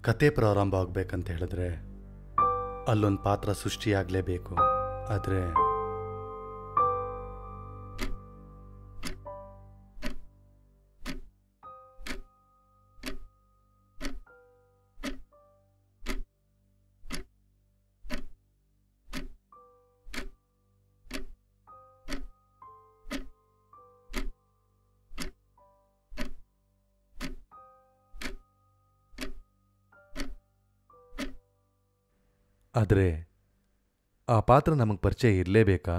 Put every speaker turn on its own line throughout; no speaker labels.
ಕತೆ ಪ್ರಾರಂಭ ಆಗ್ಬೇಕಂತ ಹೇಳಿದ್ರೆ ಅಲ್ಲೊಂದು ಪಾತ್ರ ಸೃಷ್ಟಿಯಾಗಲೇಬೇಕು ಆದರೆ ಆದರೆ ಆ ಪಾತ್ರ ನಮಗೆ ಪರಿಚಯ ಇರಲೇಬೇಕಾ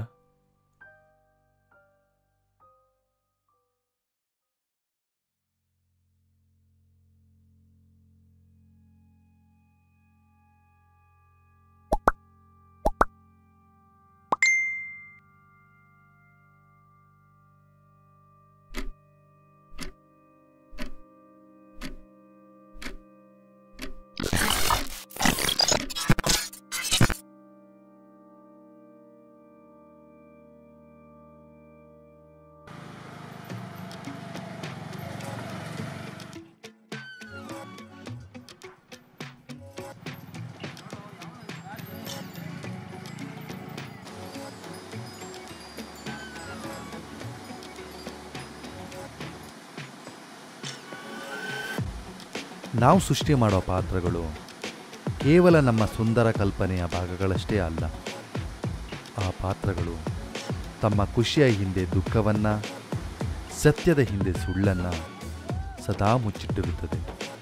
ನಾವು ಸೃಷ್ಟಿ ಮಾಡೋ ಪಾತ್ರಗಳು ಕೇವಲ ನಮ್ಮ ಸುಂದರ ಕಲ್ಪನೆಯ ಭಾಗಗಳಷ್ಟೇ ಅಲ್ಲ ಆ ಪಾತ್ರಗಳು ತಮ್ಮ ಖುಷಿಯ ಹಿಂದೆ ದುಃಖವನ್ನ ಸತ್ಯದ ಹಿಂದೆ ಸುಳ್ಳನ್ನ ಸದಾ ಮುಚ್ಚಿಟ್ಟಿರುತ್ತದೆ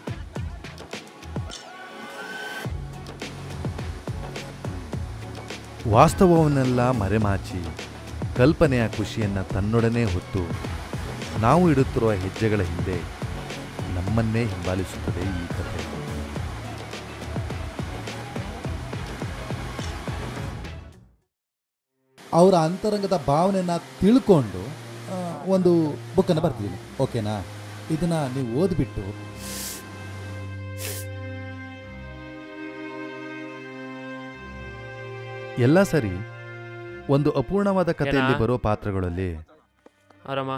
ವಾಸ್ತವವನ್ನೆಲ್ಲ ಮರೆಮಾಚಿ ಕಲ್ಪನೆಯ ಖುಷಿಯನ್ನು ತನ್ನೊಡನೆ ಹೊತ್ತು ನಾವು ಇಡುತ್ತಿರುವ ಹೆಜ್ಜೆಗಳ ಹಿಂದೆ ನಮ್ಮನ್ನೇ ಹಿಂಬಾಲಿಸುತ್ತದೆ ಈ ಕಥೆ
ಅವರ ಅಂತರಂಗದ ಭಾವನೆಯನ್ನು ತಿಳ್ಕೊಂಡು ಆ, ಒಂದು ಬುಕ್ಕನ್ನು ಬರ್ತಿದ್ದೀನಿ ಓಕೆನಾ ಇದನ್ನು ನೀವು ಓದ್ಬಿಟ್ಟು
ಎಲ್ಲ ಸರಿ ಒಂದು ಅಪೂರ್ಣವಾದ ಕಥೆಯಲ್ಲಿ
ಏನಾ?
ಬರೋ ಪಾತ್ರಗಳಲ್ಲಿ
ಆರಾಮ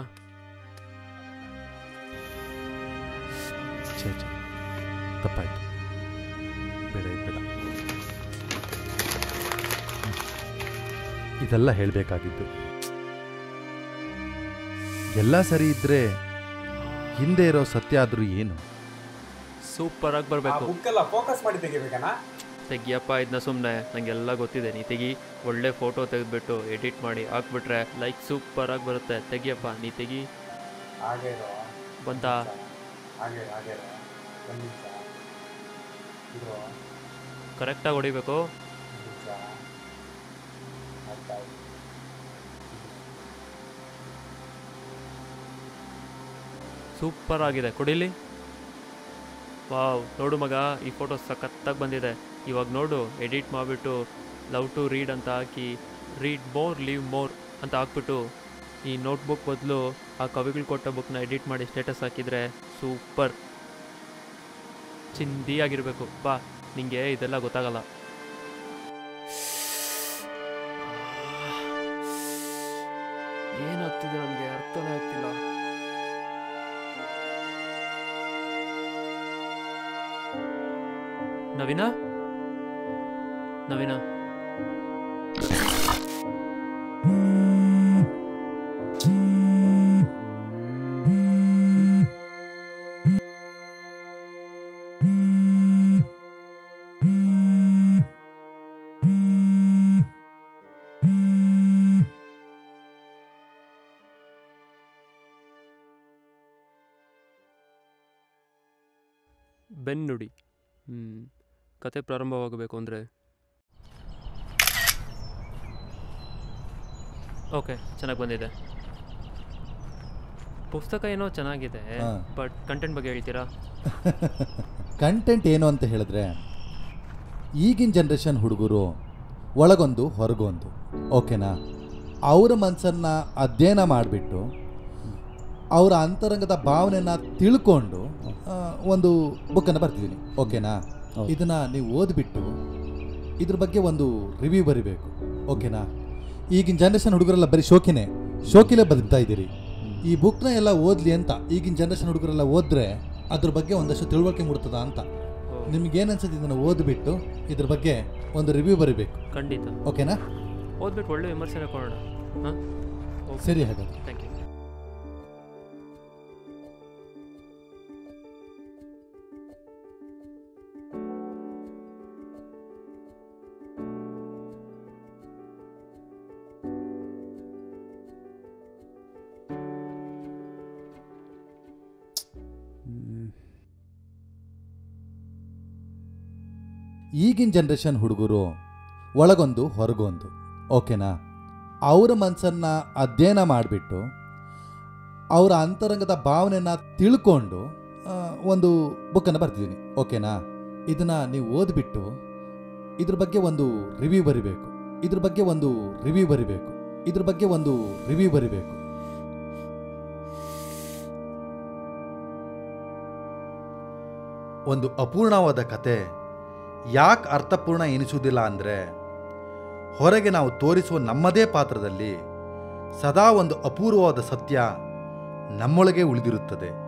ಛೇ ಛೇ ತಪ್ಪಾಯ್ತು ಬೇಡ ಇದು ಬೇಡ ಇದೆಲ್ಲ ಹೇಳಬೇಕಾಗಿದ್ದು ಎಲ್ಲ ಸರಿ ಇದ್ರೆ ಹಿಂದೆ ಇರೋ ಸತ್ಯ ಆದ್ರೂ ಏನು
ಸೂಪರ್ ಆಗಿ
ಆ
ಬರಬೇಕು
ಬುಕ್ ಎಲ್ಲ ಫೋಕಸ್ ಮಾಡಿ ತೆಗಿಬೇಕಣ್ಣ
ತೆಗಿಯಪ್ಪ ಇದನ್ನ ಸುಮ್ಮನೆ ನಂಗೆಲ್ಲ ಗೊತ್ತಿದೆ ನೀ ತೆಗಿ ಒಳ್ಳೆ ಫೋಟೋ ತೆಗೆದ್ಬಿಟ್ಟು ಎಡಿಟ್ ಮಾಡಿ ಹಾಕ್ಬಿಟ್ರೆ ಲೈಕ್ ಸೂಪರ್ ಆಗಿ ಬರುತ್ತೆ ತೆಗಿಯಪ್ಪ ನೀ ತೆಗಿ
ಹಾಗೆ ಇರೋ
ಬಂತಾ
ಹಾಗೆ ಇರು, ಹಾಗೆ ಇರು. ಒಂದ್ ನಿಮಿಷ ಇರು
ಕರೆಕ್ಟಾಗಿ ಹೊಡಿಬೇಕು
ಒಂದ್ ನಿಮಿಷ ಆಯ್ತಾಯ್ತು
ಸೂಪರ್ ಆಗಿದೆ ಕೊಡಿಲಿ ವಾವ್ ನೋಡು ಮಗ ಈ ಫೋಟೋ ಸಖತ್ತಾಗಿ ಬಂದಿದೆ ಇವಾಗ ನೋಡು ಎಡಿಟ್ ಮಾಡಿಬಿಟ್ಟು ಲವ್ ಟು ರೀಡ್ ಅಂತ ಹಾಕಿ ರೀಡ್ ಮೋರ್ ಲೀವ್ ಮೋರ್ ಅಂತ ಹಾಕ್ಬಿಟ್ಟು ಈ ನೋಟ್ಬುಕ್ ಬದಲು ಆ ಕವಿಗಳು ಕೊಟ್ಟ ಬುಕ್ನ ಎಡಿಟ್ ಮಾಡಿ ಸ್ಟೇಟಸ್ ಹಾಕಿದರೆ ಸೂಪರ್ ಚಿಂದಿಯಾಗಿರಬೇಕು ಬಾ ನಿಂಗೆ ಇದೆಲ್ಲ ಗೊತ್ತಾಗಲ್ಲ ಏನಾಗ್ತಿದೆ ನನಗೆ ಅರ್ಥನೇ ಆಗ್ತಿಲ್ಲ ನವೀನ ನವೀನ ಬೆನ್ನುಡಿ ಹ್ಞೂ ಕತೆ ಪ್ರಾರಂಭವಾಗಬೇಕು ಅಂದರೆ ಓಕೆ ಚೆನ್ನಾಗಿ ಬಂದಿದೆ ಪುಸ್ತಕ ಏನೋ ಚೆನ್ನಾಗಿದೆ
ಹಾ.
ಬಟ್ ಕಂಟೆಂಟ್ ಬಗ್ಗೆ ಹೇಳ್ತೀರಾ
ಕಂಟೆಂಟ್ ಏನು ಅಂತ ಹೇಳಿದ್ರೆ ಈಗಿನ ಜನ್ರೇಷನ್ ಹುಡುಗರು ಒಳಗೊಂದು ಹೊರಗೊಂದು ಓಕೆನಾ ಅವರ ಮನಸ್ಸನ್ನು ಅಧ್ಯಯನ ಮಾಡಿಬಿಟ್ಟು ಅವರ ಅಂತರಂಗದ ಭಾವನೆನ ತಿಳ್ಕೊಂಡು ಆ, ಒಂದು ಬುಕ್ಕನ್ನು ಬರ್ತಿದ್ದೀನಿ ಓಕೆನಾ ಇದನ್ನು ನೀವು ಓದ್ಬಿಟ್ಟು ಇದ್ರ ಬಗ್ಗೆ ಒಂದು ರಿವ್ಯೂ ಬರಿಬೇಕು ಓಕೆನಾ ಈಗಿನ ಜನ್ರೇಷನ್ ಹುಡುಗರೆಲ್ಲ ಬರೀ ಶೋಕಿನೇ ಶೋಕಿಲೇ ಬದುಕ್ತಾ ಇದ್ದೀರಿ ಈ ಬುಕ್ನ ಎಲ್ಲ ಓದಲಿ ಅಂತ ಈಗಿನ ಜನ್ರೇಷನ್ ಹುಡುಗರೆಲ್ಲ ಓದಿದ್ರೆ ಅದ್ರ ಬಗ್ಗೆ ಒಂದಷ್ಟು ತಿಳುವಳಿಕೆ ಮೂಡ್ತದ ಅಂತ
ಓ
ನಿಮ್ಗೇನು ಅನ್ಸುತ್ತೆ ಇದನ್ನು ಓದ್ಬಿಟ್ಟು ಇದ್ರ ಬಗ್ಗೆ ಒಂದು ರಿವ್ಯೂ ಬರೀಬೇಕು
ಖಂಡಿತ
ಓಕೆನಾ
ಓದ್ಬಿಟ್ಟು ಒಳ್ಳೆ ವಿಮರ್ಶನೆ ಕೊಡೋಣ ಹಾಂ
ಸರಿ ಹಾಗಾದ್ರೆ
ಥ್ಯಾಂಕ್ ಯು
ಈಗಿನ ಜನ್ರೇಷನ್ ಹುಡುಗರು ಒಳಗೊಂದು ಹೊರಗೊಂದು ಓಕೆನಾ ಅವರ ಮನಸ್ಸನ್ನು ಅಧ್ಯಯನ ಮಾಡಿಬಿಟ್ಟು ಅವರ ಅಂತರಂಗದ ಭಾವನೆನ ತಿಳ್ಕೊಂಡು ಆ, ಒಂದು ಬುಕ್ಕನ್ನು ಬರ್ತಿದ್ದೀನಿ ಓಕೆನಾ ಇದನ್ನು ನೀವು ಓದ್ಬಿಟ್ಟು ಇದ್ರ ಬಗ್ಗೆ ಒಂದು ರಿವ್ಯೂ ಬರಿಬೇಕು ಇದ್ರ ಬಗ್ಗೆ ಒಂದು ರಿವ್ಯೂ ಬರಿಬೇಕು ಇದ್ರ ಬಗ್ಗೆ ಒಂದು ರಿವ್ಯೂ ಬರಿಬೇಕು
ಒಂದು ಅಪೂರ್ಣವಾದ ಕತೆ ಯಾಕೆ ಅರ್ಥಪೂರ್ಣ ಎನಿಸುವುದಿಲ್ಲ ಅಂದರೆ ಹೊರಗೆ ನಾವು ತೋರಿಸುವ ನಮ್ಮದೇ ಪಾತ್ರದಲ್ಲಿ ಸದಾ ಒಂದು ಅಪೂರ್ವವಾದ ಸತ್ಯ ನಮ್ಮೊಳಗೆ ಉಳಿದಿರುತ್ತದೆ